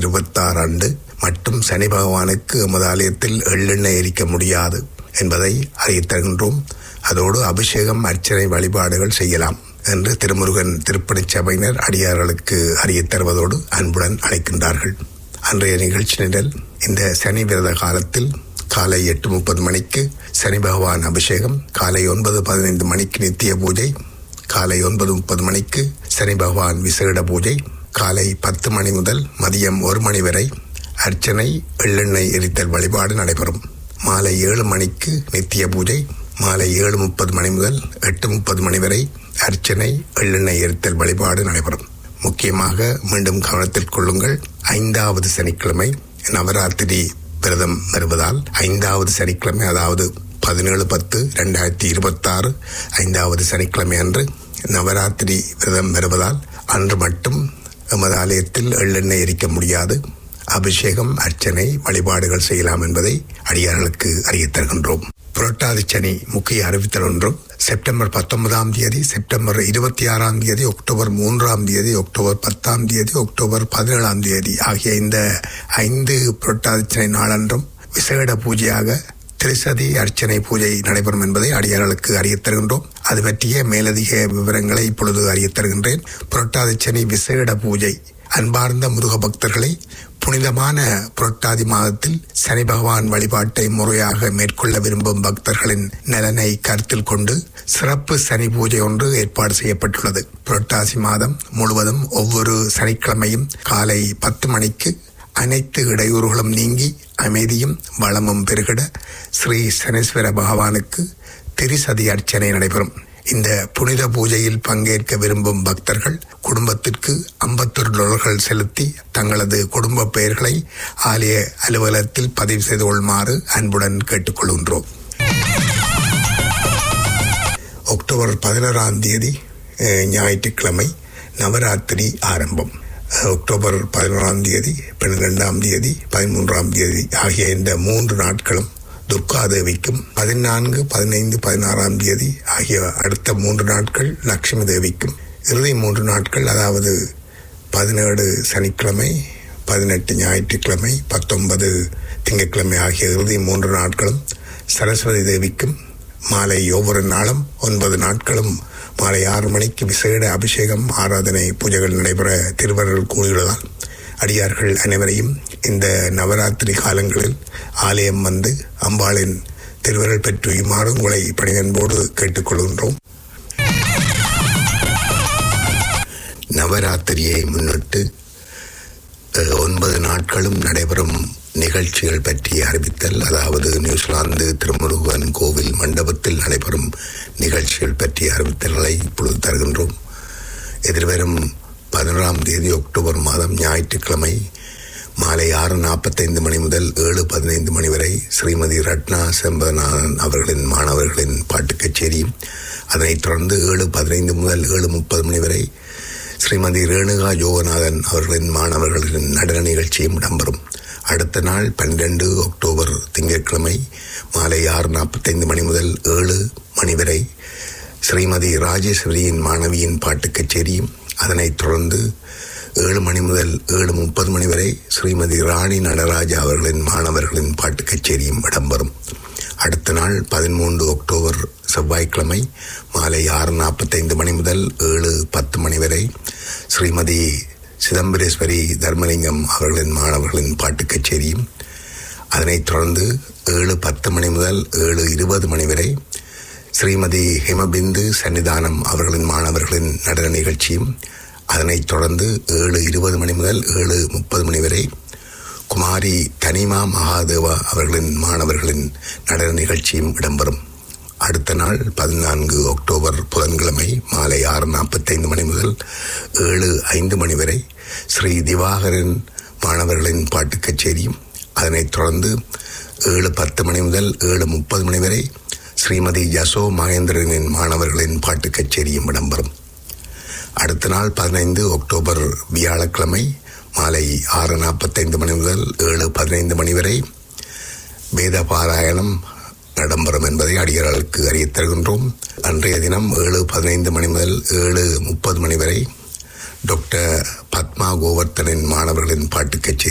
இருபத்தாறு ஆண்டு மட்டும் சனி பகவானுக்கு எமது ஆலயத்தில் எள்ளெண்ணெய் எரிக்க முடியாது என்பதை அறியத் தருகின்றோம் அதோடு அபிஷேகம் அர்ச்சனை வழிபாடுகள் செய்யலாம் என்று திருமுருகன் திருப்பணிச் சபையினர் அடியார்களுக்கு அறியத் தருவதோடு அன்புடன் அழைக்கின்றார்கள் அன்றைய நிகழ்ச்சி நிரல் இந்த சனி விரத காலத்தில் காலை எட்டு முப்பது மணிக்கு சனி பகவான் அபிஷேகம் காலை ஒன்பது பதினைந்து மணிக்கு நித்திய பூஜை காலை ஒன்பது முப்பது மணிக்கு சனி பகவான் விசேட பூஜை காலை பத்து மணி முதல் மதியம் ஒரு மணி வரை அர்ச்சனை எள்ளெண்ணெய் எரித்தல் வழிபாடு நடைபெறும் மாலை ஏழு மணிக்கு நித்திய பூஜை மாலை ஏழு முப்பது மணி முதல் எட்டு முப்பது மணி வரை அர்ச்சனை எள்ளெண்ணெய் எரித்தல் வழிபாடு நடைபெறும் முக்கியமாக மீண்டும் கவனத்தில் கொள்ளுங்கள் ஐந்தாவது சனிக்கிழமை நவராத்திரி விரதம் வருவதால் ஐந்தாவது சனிக்கிழமை அதாவது பதினேழு பத்து ரெண்டாயிரத்தி இருபத்தாறு ஐந்தாவது சனிக்கிழமை அன்று நவராத்திரி விரதம் வருவதால் அன்று மட்டும் எமது ஆலயத்தில் எள்ளெண்ணெய் எரிக்க முடியாது அபிஷேகம் அர்ச்சனை வழிபாடுகள் செய்யலாம் என்பதை அடியார்களுக்கு அறியத் தருகின்றோம் புரட்டாதி சனி முக்கிய அறிவித்தல் ஒன்றும் செப்டம்பர் பத்தொன்பதாம் தேதி செப்டம்பர் இருபத்தி ஆறாம் தேதி அக்டோபர் மூன்றாம் தேதி அக்டோபர் பத்தாம் தேதி அக்டோபர் பதினேழாம் தேதி ஆகிய இந்த ஐந்து புரட்டாதி சனி நாளன்றும் விசேட பூஜையாக திரிசதி அர்ச்சனை பூஜை நடைபெறும் என்பதை அடியார்களுக்கு அறியத் தருகின்றோம் அது பற்றிய மேலதிக விவரங்களை இப்பொழுது அறியத் தருகின்றேன் புரட்டாதி சனி விசேட பூஜை அன்பார்ந்த முருக பக்தர்களை புனிதமான புரட்டாதி மாதத்தில் சனி பகவான் வழிபாட்டை முறையாக மேற்கொள்ள விரும்பும் பக்தர்களின் நலனை கருத்தில் கொண்டு சிறப்பு சனி பூஜை ஒன்று ஏற்பாடு செய்யப்பட்டுள்ளது புரட்டாசி மாதம் முழுவதும் ஒவ்வொரு சனிக்கிழமையும் காலை பத்து மணிக்கு அனைத்து இடையூறுகளும் நீங்கி அமைதியும் வளமும் பெருகிட ஸ்ரீ சனீஸ்வர பகவானுக்கு திரிசதி அர்ச்சனை நடைபெறும் இந்த புனித பூஜையில் பங்கேற்க விரும்பும் பக்தர்கள் குடும்பத்திற்கு ஐம்பத்தொரு டாலர்கள் செலுத்தி தங்களது குடும்ப பெயர்களை ஆலய அலுவலகத்தில் பதிவு செய்து கொள்ளுமாறு அன்புடன் கேட்டுக்கொள்கின்றோம் அக்டோபர் பதினோராம் தேதி அஹ், ஞாயிற்றுக்கிழமை நவராத்திரி ஆரம்பம் அஹ், அக்டோபர் பதினோராம் தேதி பன்னிரெண்டாம் தேதி பதிமூன்றாம் தேதி ஆகிய இந்த மூன்று நாட்களும் துர்கா தேவிக்கும் பதினான்கு பதினைந்து பதினாறாம் தேதி ஆகிய அடுத்த மூன்று நாட்கள் லட்சுமி தேவிக்கும் இறுதி மூன்று நாட்கள் அதாவது பதினேழு சனிக்கிழமை பதினெட்டு ஞாயிற்றுக்கிழமை பத்தொன்பது திங்கட்கிழமை ஆகிய இறுதி மூன்று நாட்களும் சரஸ்வதி தேவிக்கும் மாலை ஒவ்வொரு நாளும் ஒன்பது நாட்களும் மாலை ஆறு மணிக்கு விசேட அபிஷேகம் ஆராதனை பூஜைகள் நடைபெற திருவருள் கூறியுள்ளதால் அடியார்கள் அனைவரையும் இந்த நவராத்திரி காலங்களில் ஆலயம் வந்து அம்பாளின் திருவருள் பெற்றுயுமாறு உங்களை பணிவன்போடு கேட்டுக்கொள்கின்றோம் நவராத்திரியை முன்னிட்டு அஹ், ஒன்பது நாட்களும் நடைபெறும் நிகழ்ச்சிகள் பற்றி அறிவித்தல் அதாவது நியூசிலாந்து திருமுருகன் கோவில் மண்டபத்தில் நடைபெறும் நிகழ்ச்சிகள் பற்றி அறிவித்தல்களை இப்பொழுது தருகின்றோம் எதிர்வரும் பதினோராம் தேதி அக்டோபர் மாதம் ஞாயிற்றுக்கிழமை மாலை ஆறு நாற்பத்தைந்து மணி முதல் ஏழு பதினைந்து மணி வரை ஸ்ரீமதி ரட்னா செம்பதநாதன் அவர்களின் மாணவர்களின் பாட்டுக் கச்சேரியும் அதனைத் தொடர்ந்து ஏழு பதினைந்து முதல் ஏழு முப்பது மணி வரை ஸ்ரீமதி ரேணுகா யோகநாதன் அவர்களின் மாணவர்களின் நடன நிகழ்ச்சியும் இடம்பெறும் அடுத்த நாள் பன்னிரண்டு அக்டோபர் திங்கட்கிழமை மாலை ஆறு நாற்பத்தைந்து மணி முதல் ஏழு மணி வரை ஸ்ரீமதி ராஜேஸ்வரியின் மாணவியின் பாட்டுக் கச்சேரியும் அதனைத் தொடர்ந்து ஏழு மணி முதல் ஏழு முப்பது மணி வரை ஸ்ரீமதி ராணி நடராஜா அவர்களின் மாணவர்களின் பாட்டுக் கச்சேரியும் இடம்பெறும் அடுத்த நாள் பதிமூன்று அக்டோபர் செவ்வாய்க்கிழமை மாலை ஆறு நாற்பத்தைந்து மணி முதல் ஏழு பத்து மணி வரை ஸ்ரீமதி சிதம்பரேஸ்வரி தர்மலிங்கம் அவர்களின் மாணவர்களின் பாட்டுக் கச்சேரியும் அதனைத் தொடர்ந்து ஏழு பத்து மணி முதல் ஏழு இருபது மணி வரை ஸ்ரீமதி ஹிமபிந்து சன்னிதானம் அவர்களின் மாணவர்களின் நடன நிகழ்ச்சியும் அதனைத் தொடர்ந்து ஏழு இருபது மணி முதல் ஏழு முப்பது மணி வரை குமாரி தனிமா மகாதேவா அவர்களின் மாணவர்களின் நடன நிகழ்ச்சியும் இடம்பெறும் அடுத்த நாள் பதினான்கு அக்டோபர் புதன்கிழமை மாலை ஆறு நாற்பத்தைந்து மணி முதல் ஏழு ஐந்து மணி வரை ஸ்ரீ திவாகரன் மாணவர்களின் பாட்டுக் கச்சேரியும் அதனைத் தொடர்ந்து ஏழு பத்து மணி முதல் ஏழு முப்பது மணி வரை ஸ்ரீமதி யசோ மகேந்திரனின் மாணவர்களின் பாட்டுக் கச்சேரியும் இடம்பெறும் அடுத்த நாள் பதினைந்து அக்டோபர் வியாழக்கிழமை மாலை ஆறு நாற்பத்தைந்து மணி முதல் ஏழு பதினைந்து மணி வரை வேத பாராயணம் இடம்பெறும் என்பதை அடியார்களுக்கு அறியத் தருகின்றோம் அன்றைய தினம் ஏழு பதினைந்து மணி முதல் ஏழு முப்பது மணி வரை டாக்டர் பத்மா கோவர்த்தனின் மாணவர்களின் பாட்டுக் கச்சேரி